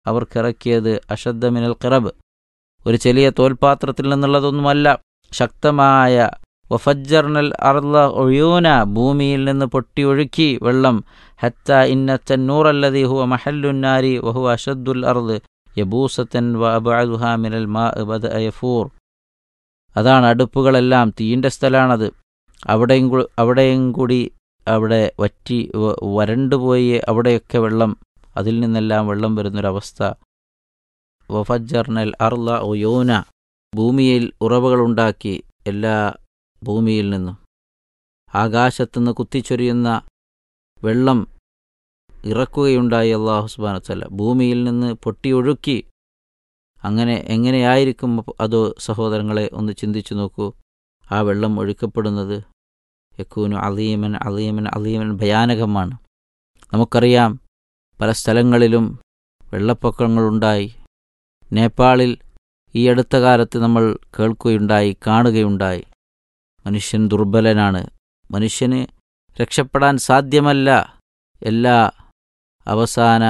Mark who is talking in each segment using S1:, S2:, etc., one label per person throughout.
S1: അവർക്കിറക്കിയത് അഷദ്ദ മിനൽ ഖിറബ് ഒരു ചെറിയ തോൽപാത്രത്തിൽ നിന്നുള്ളതൊന്നുമല്ല ശക്തമായ വഫജ്ജർനൽ അർള ഒഴിയൂന ഭൂമിയിൽ നിന്ന് പൊട്ടി ഒഴുക്കി വെള്ളം ഹത്ത ഇന്ന തന്നൂറല്ലതി ഹുവ മഹല്ലുന്നാരി വഹുവ അഷദ്ദുൽ അർദ് യബൂസത്തൻ വ അബഅദുഹ മിനൽ മാ ബദഅ യഫൂർ അതാണ് അടുപ്പുകളെല്ലാം തീൻ്റെ സ്ഥലമാണത് അവിടെയും കൂ- അവിടെയും കൂടി അവിടെ വറ്റി വ- വരണ്ടുപോയി അവിടെയൊക്കെ വെള്ളം അതിൽ നിന്നെല്ലാം വെള്ളം വരുന്നൊരവസ്ഥ വഫജ്ജർനൽ അർള ഒയോന ഭൂമിയിൽ ഉറവകളുണ്ടാക്കി എല്ലാ ഭൂമിയിൽ നിന്നും ആകാശത്തുനിന്ന് കുത്തിച്ചൊരിയുന്ന വെള്ളം ഇറക്കുകയുണ്ടായി അള്ളാഹു സുബാനത്തല്ല ഭൂമിയിൽ നിന്ന് പൊട്ടിയൊഴുക്കി അങ്ങനെ എങ്ങനെയായിരിക്കും അതോ സഹോദരങ്ങളെ ഒന്ന് ചിന്തിച്ചു നോക്കൂ ആ വെള്ളം ഒഴുക്കപ്പെടുന്നത് യക്കൂനു അലീമൻ അലീമൻ അലീമൻ ഭയാനകമാണ് നമുക്കറിയാം പല സ്ഥലങ്ങളിലും വെള്ളപ്പൊക്കങ്ങളുണ്ടായി നേപ്പാളിൽ ഈ അടുത്ത കാലത്ത് നമ്മൾ കേൾക്കുകയുണ്ടായി കാണുകയുണ്ടായി മനുഷ്യൻ ദുർബലനാണ് മനുഷ്യന് രക്ഷപ്പെടാൻ സാധ്യമല്ല എല്ലാ അവസാന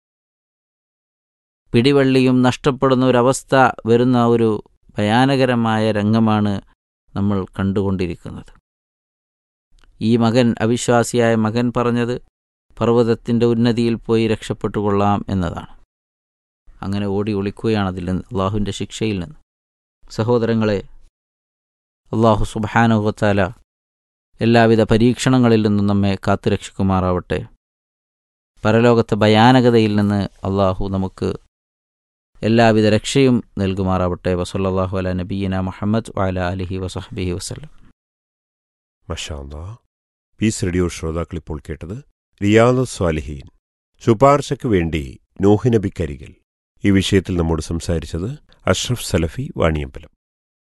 S1: പിടിവള്ളിയും നഷ്ടപ്പെടുന്ന ഒരവസ്ഥ വരുന്ന ഒരു ഭയാനകരമായ രംഗമാണ് നമ്മൾ കണ്ടുകൊണ്ടിരിക്കുന്നത് ഈ മകൻ അവിശ്വാസിയായ മകൻ പറഞ്ഞത് പർവ്വതത്തിൻ്റെ ഉന്നതിയിൽ പോയി രക്ഷപ്പെട്ടുകൊള്ളാം എന്നതാണ് അങ്ങനെ ഓടി ഒളിക്കുകയാണ് അതിൽ നിന്ന് അള്ളാഹുവിൻ്റെ ശിക്ഷയിൽ നിന്ന് സഹോദരങ്ങളെ അള്ളാഹു സുബാനുഹത്താല എല്ലാവിധ പരീക്ഷണങ്ങളിൽ നിന്നും നമ്മെ കാത്തുരക്ഷിക്കുമാറാവട്ടെ പരലോകത്തെ ഭയാനകതയിൽ നിന്ന് അള്ളാഹു നമുക്ക് എല്ലാവിധ രക്ഷയും നൽകുമാറാവട്ടെ വസല്ലാഹു അല നബീന മുഹമ്മദ് വാല അലഹി വസഹബിഹി വസ്ലം
S2: മഷാല്ലാ പീസ് റേഡിയോ ശ്രോതാക്കൾ ഇപ്പോൾ കേട്ടത് റിയാദ് സ്വാലിഹീൻ ശുപാർശയ്ക്ക് വേണ്ടി നോഹിനബിക്കരികിൽ ഈ വിഷയത്തിൽ നമ്മോട് സംസാരിച്ചത് അഷ്റഫ് സലഫി വാണിയമ്പലം